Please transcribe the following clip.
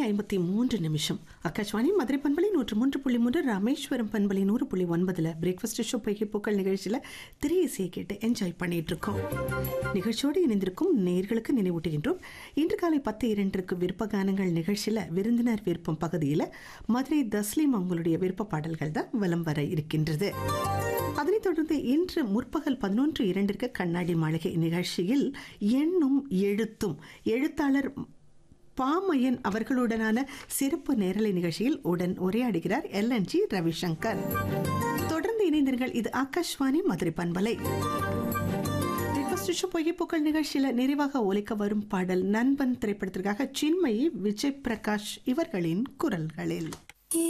ஐம்பத்தி மூன்று நிமிஷம் ஆகாஷ்வாணி மதுரை பண்பலை நூற்று மூன்று புள்ளி மூன்று ராமேஸ்வரம் பண்பலை நூறு புள்ளி ஒன்பதுல பிரேக்ஃபாஸ்ட் ஷோ பொய்கைப்பூக்கள் நிகழ்ச்சியில் திரை இசையை கேட்டு என்ஜாய் பண்ணிட்டு இருக்கோம் நிகழ்ச்சியோடு இணைந்திருக்கும் நேர்களுக்கு நினைவூட்டுகின்றோம் இன்று காலை பத்து இரண்டிற்கு விருப்ப கானங்கள் நிகழ்ச்சியில் விருந்தினர் விருப்பம் பகுதியில் மதுரை தஸ்லீம் அவங்களுடைய விருப்ப பாடல்கள் தான் வலம் வர இருக்கின்றது அதனைத் தொடர்ந்து இன்று முற்பகல் பதினொன்று இரண்டிற்கு கண்ணாடி மாளிகை நிகழ்ச்சியில் எண்ணும் எழுத்தும் எழுத்தாளர் பாமையன் அவர்களுடனான சிறப்பு நேரலை நிகழ்ச்சியில் உடன் உரையாடுகிறார் எல் என் ஜி ரவிசங்கர் தொடர்ந்து இணைந்தீர்கள் இது ஆகாஷ்வாணி மதுரை பண்பலை பொய்யப்பூக்கள் நிகழ்ச்சியில் நிறைவாக ஒலிக்க வரும் பாடல் நண்பன் திரைப்படத்திற்காக சின்மயி விஜய் பிரகாஷ் இவர்களின் குரல்களில்